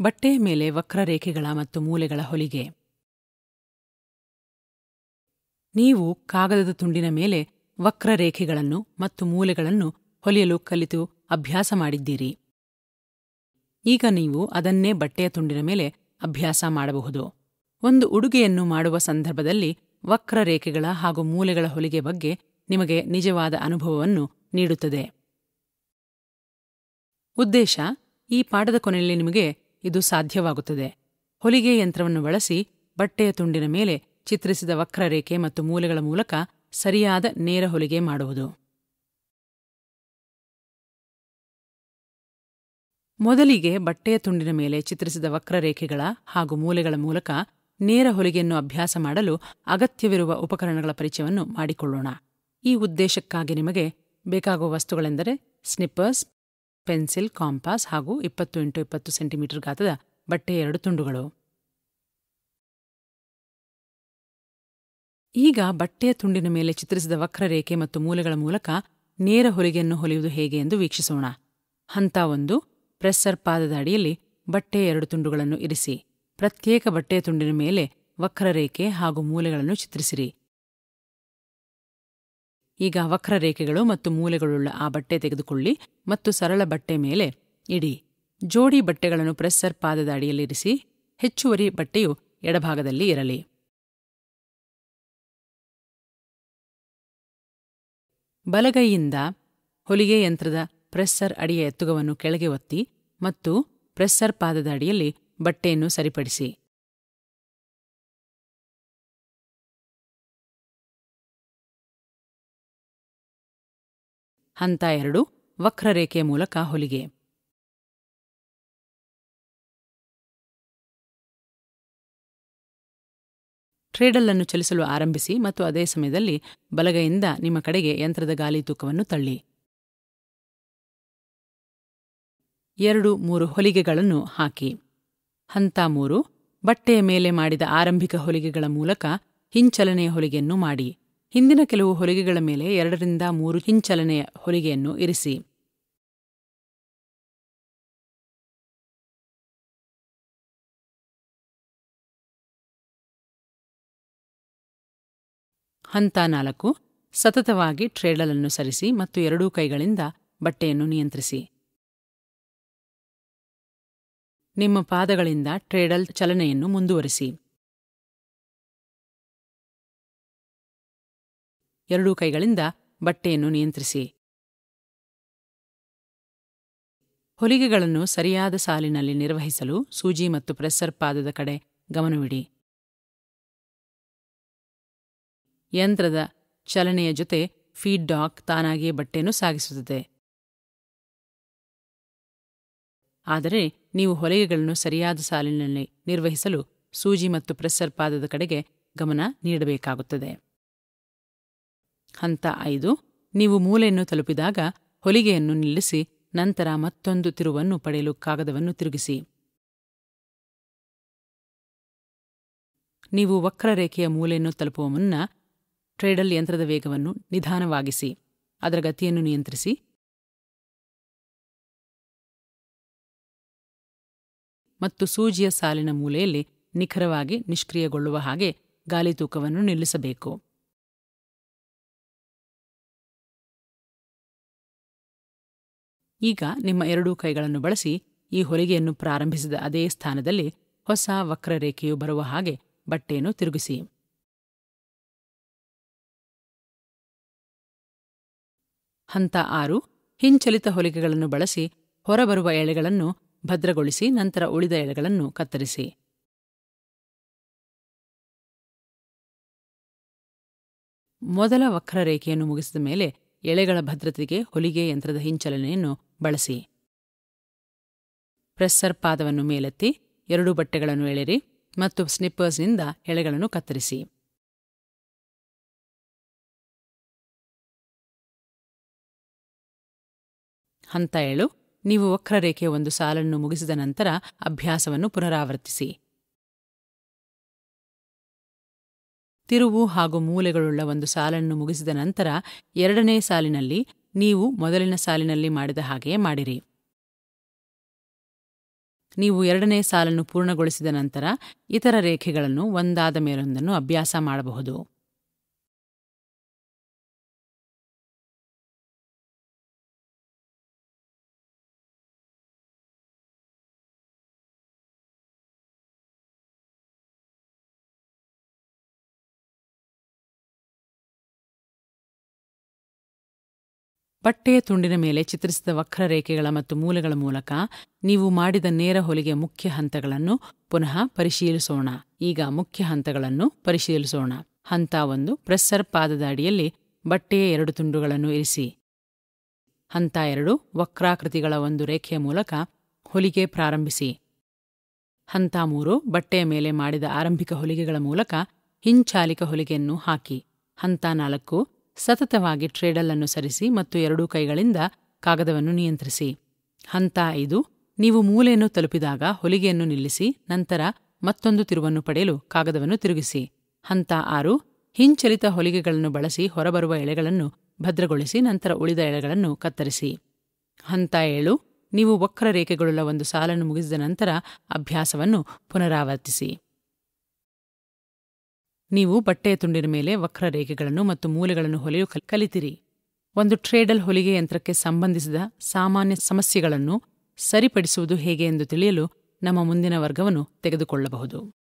ಬಟ್ಟೆಯ ಮೇಲೆ ವಕ್ರರೇಖೆಗಳ ಮತ್ತು ಮೂಲೆಗಳ ಹೊಲಿಗೆ ನೀವು ಕಾಗದದ ತುಂಡಿನ ಮೇಲೆ ವಕ್ರರೇಖೆಗಳನ್ನು ಮತ್ತು ಮೂಲೆಗಳನ್ನು ಹೊಲಿಯಲು ಕಲಿತು ಅಭ್ಯಾಸ ಮಾಡಿದ್ದೀರಿ ಈಗ ನೀವು ಅದನ್ನೇ ಬಟ್ಟೆಯ ತುಂಡಿನ ಮೇಲೆ ಅಭ್ಯಾಸ ಮಾಡಬಹುದು ಒಂದು ಉಡುಗೆಯನ್ನು ಮಾಡುವ ಸಂದರ್ಭದಲ್ಲಿ ವಕ್ರರೇಖೆಗಳ ಹಾಗೂ ಮೂಲೆಗಳ ಹೊಲಿಗೆ ಬಗ್ಗೆ ನಿಮಗೆ ನಿಜವಾದ ಅನುಭವವನ್ನು ನೀಡುತ್ತದೆ ಉದ್ದೇಶ ಈ ಪಾಠದ ಕೊನೆಯಲ್ಲಿ ನಿಮಗೆ ಇದು ಸಾಧ್ಯವಾಗುತ್ತದೆ ಹೊಲಿಗೆ ಯಂತ್ರವನ್ನು ಬಳಸಿ ಬಟ್ಟೆಯ ತುಂಡಿನ ಮೇಲೆ ಚಿತ್ರಿಸಿದ ವಕ್ರರೇಖೆ ಮತ್ತು ಮೂಲೆಗಳ ಮೂಲಕ ಸರಿಯಾದ ನೇರ ಹೊಲಿಗೆ ಮಾಡುವುದು ಮೊದಲಿಗೆ ಬಟ್ಟೆಯ ತುಂಡಿನ ಮೇಲೆ ಚಿತ್ರಿಸಿದ ವಕ್ರರೇಖೆಗಳ ಹಾಗೂ ಮೂಲೆಗಳ ಮೂಲಕ ನೇರ ಹೊಲಿಗೆಯನ್ನು ಅಭ್ಯಾಸ ಮಾಡಲು ಅಗತ್ಯವಿರುವ ಉಪಕರಣಗಳ ಪರಿಚಯವನ್ನು ಮಾಡಿಕೊಳ್ಳೋಣ ಈ ಉದ್ದೇಶಕ್ಕಾಗಿ ನಿಮಗೆ ಬೇಕಾಗುವ ವಸ್ತುಗಳೆಂದರೆ ಸ್ನಿಪ್ಪರ್ಸ್ ಪೆನ್ಸಿಲ್ ಕಾಂಪಾಸ್ ಹಾಗೂ ಇಪ್ಪತ್ತು ಇಂಟು ಇಪ್ಪತ್ತು ಸೆಂಟಿಮೀಟರ್ ಗಾತ್ರದ ಬಟ್ಟೆಯ ಎರಡು ತುಂಡುಗಳು ಈಗ ಬಟ್ಟೆಯ ತುಂಡಿನ ಮೇಲೆ ಚಿತ್ರಿಸಿದ ವಕ್ರರೇಖೆ ಮತ್ತು ಮೂಲೆಗಳ ಮೂಲಕ ನೇರ ಹೊಲಿಗೆಯನ್ನು ಹೊಲಿಯುವುದು ಹೇಗೆ ಎಂದು ವೀಕ್ಷಿಸೋಣ ಹಂತ ಒಂದು ಪ್ರೆಸ್ಸರ್ ಪಾದದ ಅಡಿಯಲ್ಲಿ ಬಟ್ಟೆಯ ಎರಡು ತುಂಡುಗಳನ್ನು ಇರಿಸಿ ಪ್ರತ್ಯೇಕ ಬಟ್ಟೆಯ ತುಂಡಿನ ಮೇಲೆ ವಕ್ರರೇಖೆ ಹಾಗೂ ಮೂಲೆಗಳನ್ನು ಚಿತ್ರಿಸಿರಿ ಈಗ ವಕ್ರರೇಖೆಗಳು ಮತ್ತು ಮೂಲೆಗಳುಳ್ಳ ಆ ಬಟ್ಟೆ ತೆಗೆದುಕೊಳ್ಳಿ ಮತ್ತು ಸರಳ ಬಟ್ಟೆ ಮೇಲೆ ಇಡಿ ಜೋಡಿ ಬಟ್ಟೆಗಳನ್ನು ಪ್ರೆಸ್ಸರ್ ಪಾದದ ಅಡಿಯಲ್ಲಿರಿಸಿ ಹೆಚ್ಚುವರಿ ಬಟ್ಟೆಯು ಎಡಭಾಗದಲ್ಲಿ ಇರಲಿ ಬಲಗೈಯಿಂದ ಹೊಲಿಗೆ ಯಂತ್ರದ ಪ್ರೆಸ್ಸರ್ ಅಡಿಯ ಎತ್ತುಗವನ್ನು ಕೆಳಗೆ ಒತ್ತಿ ಮತ್ತು ಪ್ರೆಸ್ಸರ್ ಪಾದದ ಅಡಿಯಲ್ಲಿ ಬಟ್ಟೆಯನ್ನು ಸರಿಪಡಿಸಿ ಹಂತ ಎರಡು ವಕ್ರರೇಖೆಯ ಮೂಲಕ ಹೊಲಿಗೆ ಟ್ರೇಡಲ್ಲನ್ನು ಚಲಿಸಲು ಆರಂಭಿಸಿ ಮತ್ತು ಅದೇ ಸಮಯದಲ್ಲಿ ಬಲಗೈಯಿಂದ ನಿಮ್ಮ ಕಡೆಗೆ ಯಂತ್ರದ ಗಾಲಿ ತೂಕವನ್ನು ತಳ್ಳಿ ಎರಡು ಮೂರು ಹೊಲಿಗೆಗಳನ್ನು ಹಾಕಿ ಹಂತ ಮೂರು ಬಟ್ಟೆಯ ಮೇಲೆ ಮಾಡಿದ ಆರಂಭಿಕ ಹೊಲಿಗೆಗಳ ಮೂಲಕ ಹಿಂಚಲನೆಯ ಹೊಲಿಗೆಯನ್ನು ಮಾಡಿ ಹಿಂದಿನ ಕೆಲವು ಹೊಲಿಗೆಗಳ ಮೇಲೆ ಎರಡರಿಂದ ಮೂರು ಹಿಂಚಲನೆಯ ಹೊಲಿಗೆಯನ್ನು ಇರಿಸಿ ಹಂತ ನಾಲ್ಕು ಸತತವಾಗಿ ಟ್ರೇಡಲನ್ನು ಸರಿಸಿ ಮತ್ತು ಎರಡೂ ಕೈಗಳಿಂದ ಬಟ್ಟೆಯನ್ನು ನಿಯಂತ್ರಿಸಿ ನಿಮ್ಮ ಪಾದಗಳಿಂದ ಟ್ರೇಡಲ್ ಚಲನೆಯನ್ನು ಮುಂದುವರಿಸಿ ಎರಡೂ ಕೈಗಳಿಂದ ಬಟ್ಟೆಯನ್ನು ನಿಯಂತ್ರಿಸಿ ಹೊಲಿಗೆಗಳನ್ನು ಸರಿಯಾದ ಸಾಲಿನಲ್ಲಿ ನಿರ್ವಹಿಸಲು ಸೂಜಿ ಮತ್ತು ಪ್ರೆಸ್ಸರ್ ಪಾದದ ಕಡೆ ಗಮನವಿಡಿ ಯಂತ್ರದ ಚಲನೆಯ ಜೊತೆ ಫೀಡ್ ಡಾಕ್ ತಾನಾಗಿಯೇ ಬಟ್ಟೆಯನ್ನು ಸಾಗಿಸುತ್ತದೆ ಆದರೆ ನೀವು ಹೊಲಿಗೆಗಳನ್ನು ಸರಿಯಾದ ಸಾಲಿನಲ್ಲಿ ನಿರ್ವಹಿಸಲು ಸೂಜಿ ಮತ್ತು ಪ್ರೆಸ್ಸರ್ ಪಾದದ ಕಡೆಗೆ ಗಮನ ನೀಡಬೇಕಾಗುತ್ತದೆ ಹಂತ ಐದು ನೀವು ಮೂಲೆಯನ್ನು ತಲುಪಿದಾಗ ಹೊಲಿಗೆಯನ್ನು ನಿಲ್ಲಿಸಿ ನಂತರ ಮತ್ತೊಂದು ತಿರುವನ್ನು ಪಡೆಯಲು ಕಾಗದವನ್ನು ತಿರುಗಿಸಿ ನೀವು ವಕ್ರರೇಖೆಯ ಮೂಲೆಯನ್ನು ತಲುಪುವ ಮುನ್ನ ಟ್ರೇಡಲ್ ಯಂತ್ರದ ವೇಗವನ್ನು ನಿಧಾನವಾಗಿಸಿ ಅದರ ಗತಿಯನ್ನು ನಿಯಂತ್ರಿಸಿ ಮತ್ತು ಸೂಜಿಯ ಸಾಲಿನ ಮೂಲೆಯಲ್ಲಿ ನಿಖರವಾಗಿ ನಿಷ್ಕ್ರಿಯಗೊಳ್ಳುವ ಹಾಗೆ ಗಾಲಿ ತೂಕವನ್ನು ನಿಲ್ಲಿಸಬೇಕು ಈಗ ನಿಮ್ಮ ಎರಡೂ ಕೈಗಳನ್ನು ಬಳಸಿ ಈ ಹೊಲಿಗೆಯನ್ನು ಪ್ರಾರಂಭಿಸಿದ ಅದೇ ಸ್ಥಾನದಲ್ಲಿ ಹೊಸ ವಕ್ರರೇಖೆಯು ಬರುವ ಹಾಗೆ ಬಟ್ಟೆಯನ್ನು ತಿರುಗಿಸಿ ಹಂತ ಆರು ಹಿಂಚಲಿತ ಹೊಲಿಗೆಗಳನ್ನು ಬಳಸಿ ಹೊರಬರುವ ಎಳೆಗಳನ್ನು ಭದ್ರಗೊಳಿಸಿ ನಂತರ ಉಳಿದ ಎಳೆಗಳನ್ನು ಕತ್ತರಿಸಿ ಮೊದಲ ವಕ್ರರೇಖೆಯನ್ನು ಮುಗಿಸಿದ ಮೇಲೆ ಎಳೆಗಳ ಭದ್ರತೆಗೆ ಹೊಲಿಗೆ ಯಂತ್ರದ ಹಿಂಚಲನೆಯನ್ನು ಬಳಸಿ ಪ್ರೆಸ್ಸರ್ ಪಾದವನ್ನು ಮೇಲೆತ್ತಿ ಎರಡೂ ಬಟ್ಟೆಗಳನ್ನು ಎಳೆರಿ ಮತ್ತು ಸ್ನಿಪ್ಪರ್ಸ್ನಿಂದ ಎಳೆಗಳನ್ನು ಕತ್ತರಿಸಿ ಹಂತ ಏಳು ನೀವು ವಕ್ರರೇಖೆಯ ಒಂದು ಸಾಲನ್ನು ಮುಗಿಸಿದ ನಂತರ ಅಭ್ಯಾಸವನ್ನು ಪುನರಾವರ್ತಿಸಿ ತಿರುವು ಹಾಗೂ ಮೂಲೆಗಳುಳ್ಳ ಒಂದು ಸಾಲನ್ನು ಮುಗಿಸಿದ ನಂತರ ಎರಡನೇ ಸಾಲಿನಲ್ಲಿ ನೀವು ಮೊದಲಿನ ಸಾಲಿನಲ್ಲಿ ಮಾಡಿದ ಹಾಗೆಯೇ ಮಾಡಿರಿ ನೀವು ಎರಡನೇ ಸಾಲನ್ನು ಪೂರ್ಣಗೊಳಿಸಿದ ನಂತರ ಇತರ ರೇಖೆಗಳನ್ನು ಒಂದಾದ ಮೇಲೊಂದನ್ನು ಅಭ್ಯಾಸ ಮಾಡಬಹುದು ಬಟ್ಟೆಯ ತುಂಡಿನ ಮೇಲೆ ಚಿತ್ರಿಸಿದ ವಕ್ರರೇಖೆಗಳ ಮತ್ತು ಮೂಲೆಗಳ ಮೂಲಕ ನೀವು ಮಾಡಿದ ನೇರ ಹೊಲಿಗೆ ಮುಖ್ಯ ಹಂತಗಳನ್ನು ಪುನಃ ಪರಿಶೀಲಿಸೋಣ ಈಗ ಮುಖ್ಯ ಹಂತಗಳನ್ನು ಪರಿಶೀಲಿಸೋಣ ಹಂತ ಒಂದು ಪ್ರೆಸ್ಸರ್ ಪಾದದ ಅಡಿಯಲ್ಲಿ ಬಟ್ಟೆಯ ಎರಡು ತುಂಡುಗಳನ್ನು ಇರಿಸಿ ಹಂತ ಎರಡು ವಕ್ರಾಕೃತಿಗಳ ಒಂದು ರೇಖೆಯ ಮೂಲಕ ಹೊಲಿಗೆ ಪ್ರಾರಂಭಿಸಿ ಹಂತ ಮೂರು ಬಟ್ಟೆಯ ಮೇಲೆ ಮಾಡಿದ ಆರಂಭಿಕ ಹೊಲಿಗೆಗಳ ಮೂಲಕ ಹಿಂಚಾಲಿಕ ಹೊಲಿಗೆಯನ್ನು ಹಾಕಿ ಹಂತ ನಾಲ್ಕು ಸತತವಾಗಿ ಟ್ರೇಡಲ್ ಅನ್ನು ಸರಿಸಿ ಮತ್ತು ಎರಡೂ ಕೈಗಳಿಂದ ಕಾಗದವನ್ನು ನಿಯಂತ್ರಿಸಿ ಹಂತ ಐದು ನೀವು ಮೂಲೆಯನ್ನು ತಲುಪಿದಾಗ ಹೊಲಿಗೆಯನ್ನು ನಿಲ್ಲಿಸಿ ನಂತರ ಮತ್ತೊಂದು ತಿರುವನ್ನು ಪಡೆಯಲು ಕಾಗದವನ್ನು ತಿರುಗಿಸಿ ಹಂತ ಆರು ಹಿಂಚಲಿತ ಹೊಲಿಗೆಗಳನ್ನು ಬಳಸಿ ಹೊರಬರುವ ಎಳೆಗಳನ್ನು ಭದ್ರಗೊಳಿಸಿ ನಂತರ ಉಳಿದ ಎಳೆಗಳನ್ನು ಕತ್ತರಿಸಿ ಹಂತ ಏಳು ನೀವು ವಕ್ರರೇಖೆಗಳುಳ್ಳ ಒಂದು ಸಾಲನ್ನು ಮುಗಿಸಿದ ನಂತರ ಅಭ್ಯಾಸವನ್ನು ಪುನರಾವರ್ತಿಸಿ ನೀವು ಬಟ್ಟೆಯ ತುಂಡಿನ ಮೇಲೆ ವಕ್ರರೇಖೆಗಳನ್ನು ಮತ್ತು ಮೂಲೆಗಳನ್ನು ಹೊಲೆಯು ಕಲಿತಿರಿ ಒಂದು ಟ್ರೇಡಲ್ ಹೊಲಿಗೆ ಯಂತ್ರಕ್ಕೆ ಸಂಬಂಧಿಸಿದ ಸಾಮಾನ್ಯ ಸಮಸ್ಯೆಗಳನ್ನು ಸರಿಪಡಿಸುವುದು ಹೇಗೆ ಎಂದು ತಿಳಿಯಲು ನಮ್ಮ ಮುಂದಿನ ವರ್ಗವನ್ನು ತೆಗೆದುಕೊಳ್ಳಬಹುದು